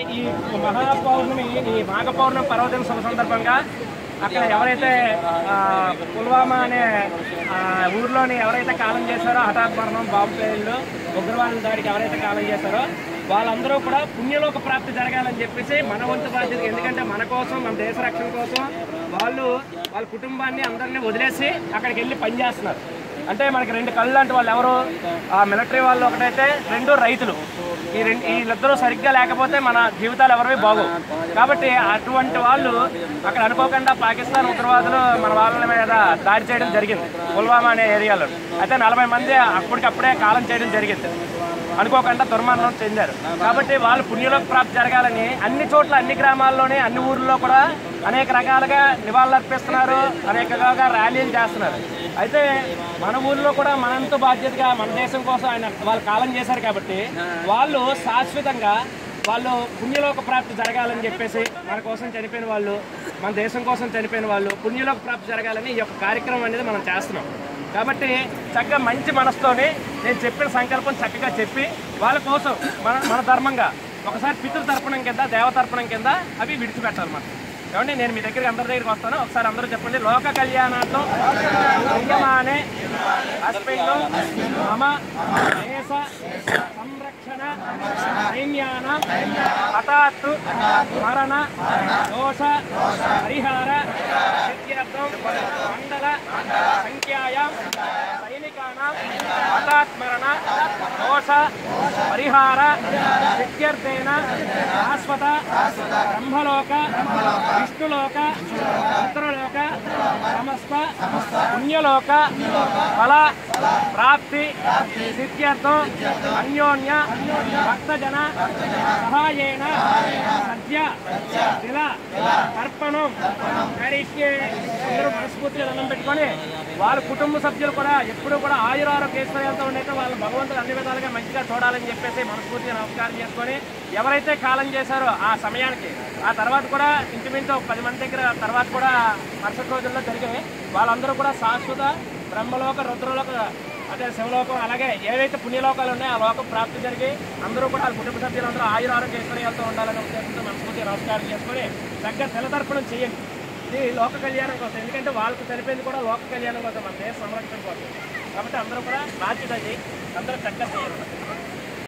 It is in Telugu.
ఈ మహాపౌర్ణమి ఈ మాఘ పౌర్ణమి పర్వదిన శుభ సందర్భంగా అక్కడ ఎవరైతే ఆ, పుల్వామా అనే ఆ, ఊర్లోని ఎవరైతే కాలం చేశారో హఠాత్ మరణం బాంబు పేర్లు ఉగ్రవాదుల దాడికి ఎవరైతే కాలం చేశారో వాళ్ళందరూ కూడా పుణ్యలోక ప్రాప్తి జరగాలని చెప్పేసి మన వంతు బాధ్యత ఎందుకంటే మన కోసం మన దేశ రక్షణ కోసం వాళ్ళు వాళ్ళ కుటుంబాన్ని అందరినీ వదిలేసి అక్కడికి వెళ్ళి పనిచేస్తున్నారు అంటే మనకి రెండు కళ్ళు అంటే వాళ్ళు ఎవరు ఆ మిలిటరీ వాళ్ళు ఒకటైతే రెండు రైతులు ఈ రెండు వీళ్ళిద్దరూ సరిగ్గా లేకపోతే మన జీవితాలు ఎవరివి బాగోవు కాబట్టి అటువంటి వాళ్ళు అక్కడ అనుకోకుండా పాకిస్తాన్ ఉగ్రవాదులు మన వాళ్ళ మీద దాడి చేయడం జరిగింది పుల్వామా అనే ఏరియాలో అయితే నలభై మంది అప్పటికప్పుడే కాలం చేయడం జరిగింది అనుకోకుండా దుర్మరణం చెందారు కాబట్టి వాళ్ళు పుణ్యలోక ప్రాప్తి జరగాలని అన్ని చోట్ల అన్ని గ్రామాల్లోనే అన్ని ఊర్లో కూడా అనేక రకాలుగా నివాళులు అర్పిస్తున్నారు అనేక రకాలుగా ర్యాలీలు చేస్తున్నారు అయితే మన ఊర్లో కూడా మనంతో బాధ్యతగా మన దేశం కోసం ఆయన వాళ్ళు కాలం చేశారు కాబట్టి వాళ్ళు శాశ్వతంగా వాళ్ళు పుణ్యలోక ప్రాప్తి జరగాలని చెప్పేసి మన కోసం చనిపోయిన వాళ్ళు మన దేశం కోసం చనిపోయిన వాళ్ళు పుణ్యలోక ప్రాప్తి జరగాలని ఈ యొక్క కార్యక్రమం అనేది మనం చేస్తున్నాం కాబట్టి చక్కగా మంచి మనసుతోని నేను చెప్పిన సంకల్పం చక్కగా చెప్పి వాళ్ళ కోసం మన మన ధర్మంగా ఒకసారి పితృతర్పణం కింద దేవతర్పణం కింద అవి విడిచిపెట్టాలన్నమాట ఏమండి నేను మీ దగ్గరికి అందరి దగ్గరికి వస్తాను ఒకసారి అందరూ చెప్పండి లోక కళ్యాణార్థం క్రియమానే అస్మిన్ను మమ దేశ సంరక్షణ సైన్యాన హఠాత్తు మరణ దోష పరిహార సిద్ధ్యర్థం మండల సంఖ్యాయాం సైనికానాం హఠాత్ మరణ దోష పరిహార సిద్ధ్యర్థేన శాశ్వత బ్రహ్మలోక విష్ణులోక రుద్రలోక సమస్త పుణ్యలోక ఫల ప్రాప్తి సిద్ధ్యర్థం అన్యోన్య భక్తజన సహాయేన సద్య శిల తర్పణం కరిష్యే అందరూ మనస్ఫూర్తిగా దండం పెట్టుకొని వాళ్ళ కుటుంబ సభ్యులు కూడా ఎప్పుడూ కూడా ఆయురారోగ్య ఐశ్వర్యాలతో ఉండేది వాళ్ళు భగవంతుడు అన్ని విధాలుగా మంచిగా చూడాలని చెప్పేసి మనస్ఫూర్తిగా నమస్కారం చేసుకొని ఎవరైతే కాలం చేశారో ఆ సమయానికి ఆ తర్వాత కూడా ఇంచుమించు ఒక పది మంది దగ్గర తర్వాత కూడా మరుసటి రోజుల్లో జరిగాయి వాళ్ళందరూ కూడా శాశ్వత బ్రహ్మలోక రుద్రలోక అదే శివలోకం అలాగే ఏవైతే పుణ్యలోకాలు ఉన్నాయో ఆ లోకం ప్రాప్తి జరిగి అందరూ కూడా వాళ్ళ కుటుంబ సభ్యులందరూ ఆయుర ఆరోగ్య ఐశ్వర్యాలతో ఉండాలనే ఉద్దేశంతో మనస్ఫూర్తిగా నమస్కారం చేసుకొని చక్కగా తెలతర్పణం చేయండి ఇది లోక కళ్యాణం కోసం ఎందుకంటే వాళ్ళకు చనిపోయింది కూడా లోక కళ్యాణం కోసం మన దేశ సంరక్షణ కోసం కాబట్టి అందరూ కూడా బాధ్యత చేయి అందరూ చక్కగా చేయాలి